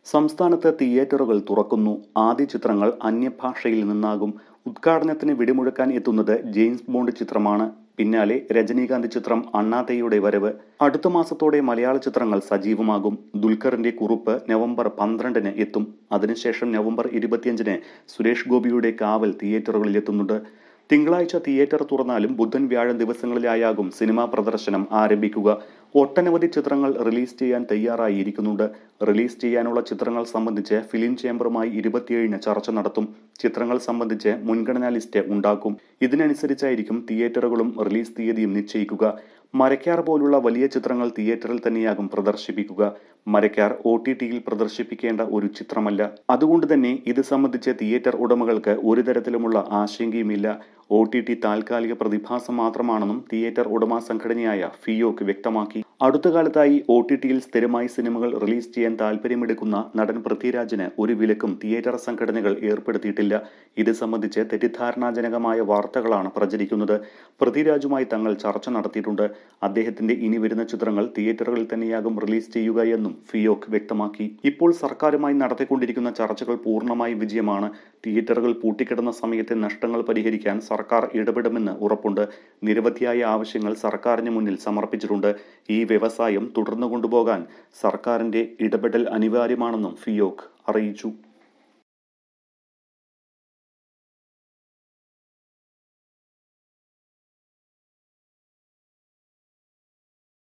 സംസ്ഥാനത്ത് തിയേറ്ററുകൾ തുറക്കുന്നു ആദ്യ ചിത്രങ്ങൾ അന്യഭാഷയിൽ നിന്നാകും ഉദ്ഘാടനത്തിന് വെടിമുഴക്കാൻ എത്തുന്നത് ജെയിംസ് ബോണ്ട് ചിത്രമാണ് പിന്നാലെ രജനീകാന്ത് ചിത്രം അണ്ണാതയുടെ വരവ് അടുത്ത മാസത്തോടെ മലയാള ചിത്രങ്ങൾ സജീവമാകും ദുൽഖറിന്റെ കുറുപ്പ് നവംബർ പന്ത്രണ്ടിന് എത്തും അതിനുശേഷം നവംബർ ഇരുപത്തിയഞ്ചിന് സുരേഷ് ഗോപിയുടെ കാവൽ തിയേറ്ററുകളിൽ എത്തുന്നുണ്ട് തിങ്കളാഴ്ച തിയേറ്റർ തുറന്നാലും ബുധൻ വ്യാഴം ദിവസങ്ങളിലായാകും സിനിമാ പ്രദർശനം ആരംഭിക്കുക ഒട്ടനവധി ചിത്രങ്ങൾ റിലീസ് ചെയ്യാൻ തയ്യാറായിരിക്കുന്നുണ്ട് റിലീസ് ചെയ്യാനുള്ള ചിത്രങ്ങൾ സംബന്ധിച്ച് ഫിലിം ചേംബറുമായി ഇരുപത്തിയേഴിന് ചർച്ച നടത്തും ചിത്രങ്ങൾ സംബന്ധിച്ച് മുൻഗണനാ ലിസ്റ്റ് ഉണ്ടാക്കും ഇതിനനുസരിച്ചായിരിക്കും തിയേറ്ററുകളും റിലീസ് തീയതിയും നിശ്ചയിക്കുക മരക്കാർ പോലുള്ള വലിയ ചിത്രങ്ങൾ തിയേറ്ററിൽ തന്നെയാകും പ്രദർശിപ്പിക്കുക മരക്കാർ ഒ ടി ടിയിൽ പ്രദർശിപ്പിക്കേണ്ട ഒരു ചിത്രമല്ല അതുകൊണ്ട് തന്നെ ഇത് സംബന്ധിച്ച് തിയേറ്റർ ഉടമകൾക്ക് ഒരു തരത്തിലുമുള്ള ആശങ്കയുമില്ല ഒ ടി ടി താൽക്കാലിക പ്രതിഭാസം മാത്രമാണെന്നും തിയേറ്റർ ഉടമ സംഘടനയായ ഫിയോക്ക് വ്യക്തമാക്കി അടുത്ത കാലത്തായി ഒ ടി ടിയിൽ സ്ഥിരമായി സിനിമകൾ റിലീസ് ചെയ്യാൻ താൽപ്പര്യമെടുക്കുന്ന നടൻ പൃഥ്വിരാജിന് ഒരു വിലക്കും തിയേറ്റർ സംഘടനകൾ ഏർപ്പെടുത്തിയിട്ടില്ല ഇത് സംബന്ധിച്ച് തെറ്റിദ്ധാരണാജനകമായ വാർത്തകളാണ് പ്രചരിക്കുന്നത് പൃഥ്വിരാജുമായി തങ്ങൾ ചർച്ച നടത്തിയിട്ടുണ്ട് അദ്ദേഹത്തിന്റെ ഇനി വരുന്ന ചിത്രങ്ങൾ തിയേറ്ററുകളിൽ തന്നെയാകും റിലീസ് ചെയ്യുക എന്നും ഫിയോക്ക് വ്യക്തമാക്കി ഇപ്പോൾ സർക്കാരുമായി നടത്തിക്കൊണ്ടിരിക്കുന്ന ചർച്ചകൾ പൂർണ്ണമായി വിജയമാണ് തിയേറ്ററുകൾ പൂട്ടിക്കിടന്ന സമയത്തെ നഷ്ടങ്ങൾ പരിഹരിക്കാൻ സർക്കാർ ഇടപെടുമെന്ന് ഉറപ്പുണ്ട് നിരവധിയായ ആവശ്യങ്ങൾ സർക്കാരിന് മുന്നിൽ സമർപ്പിച്ചിട്ടുണ്ട് ഈ വ്യവസായം തുടർന്നു കൊണ്ടുപോകാൻ സർക്കാരിന്റെ ഇടപെടൽ അനിവാര്യമാണെന്നും ഫിയോക്ക് അറിയിച്ചു